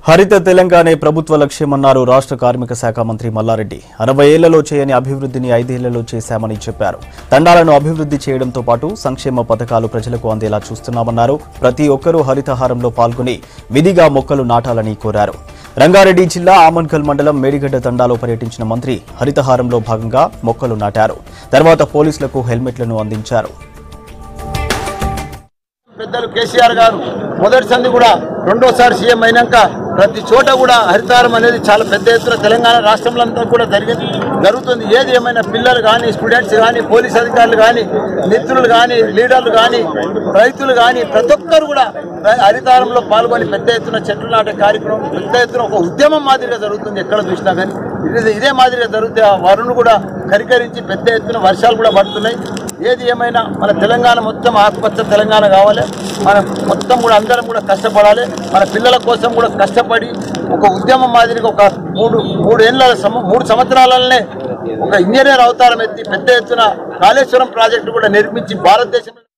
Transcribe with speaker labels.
Speaker 1: హరిత తెలంగాణే ప్రభుత్వ లక్ష్యమన్నారు రాష్ట్ర కార్మిక శాఖ మంత్రి మల్లారెడ్డి అరవై ఏళ్లలో చేయని అభివృద్ధిని ఐదేళ్లలో చేశామని చెప్పారు తండాలను అభివృద్ధి చేయడంతో పాటు సంక్షేమ పథకాలు ప్రజలకు అందేలా చూస్తున్నామన్నారు ప్రతి ఒక్కరూ హరితహారంలో పాల్గొని విధిగా మొక్కలు నాటాలని కోరారు రంగారెడ్డి జిల్లా ఆమన్కల్ మండలం మేడిగడ్డ తండాలో పర్యటించిన మంత్రి హరితహారంలో భాగంగా మొక్కలు నాటారు తర్వాత పోలీసులకు హెల్మెట్లను అందించారు
Speaker 2: పెద్దలు కేసీఆర్ గారు మొదటి సంది కూడా రెండోసారి సీఎం అయినాక ప్రతి చోట కూడా హరితారం అనేది చాలా పెద్ద ఎత్తున తెలంగాణ రాష్ట్రంలో అంతా కూడా జరిగింది జరుగుతుంది ఏది ఏమైనా పిల్లలు కానీ స్టూడెంట్స్ కానీ పోలీస్ అధికారులు కానీ మిత్రులు కానీ లీడర్లు కానీ రైతులు కానీ ప్రతి ఒక్కరు కూడా హరితారంలో పాల్గొని పెద్ద ఎత్తున చెట్లు నాటే కార్యక్రమం పెద్ద ఎత్తున ఒక ఉద్యమం మాదిరిగా జరుగుతుంది ఎక్కడ చూసినా కానీ ఇది ఇదే మాదిరిగా జరిగితే ఆ వరుణ్ కూడా కరికరించి పెద్ద ఎత్తున వర్షాలు కూడా పడుతున్నాయి ఏది ఏమైనా మన తెలంగాణ మొత్తం ఆకుపచ్చ తెలంగాణ కావాలి మన మొత్తం కూడా అందరం కూడా కష్టపడాలి మన పిల్లల కోసం కూడా కష్టపడి ఒక ఉద్యమం మాదిరిగా ఒక మూడు మూడు ఏళ్ళ సమ- మూడు సంవత్సరాలనే ఒక ఇంజనీర్ అవతారం ఎత్తి పెద్ద ఎత్తున కాళేశ్వరం ప్రాజెక్టు కూడా నిర్మించి భారతదేశంలో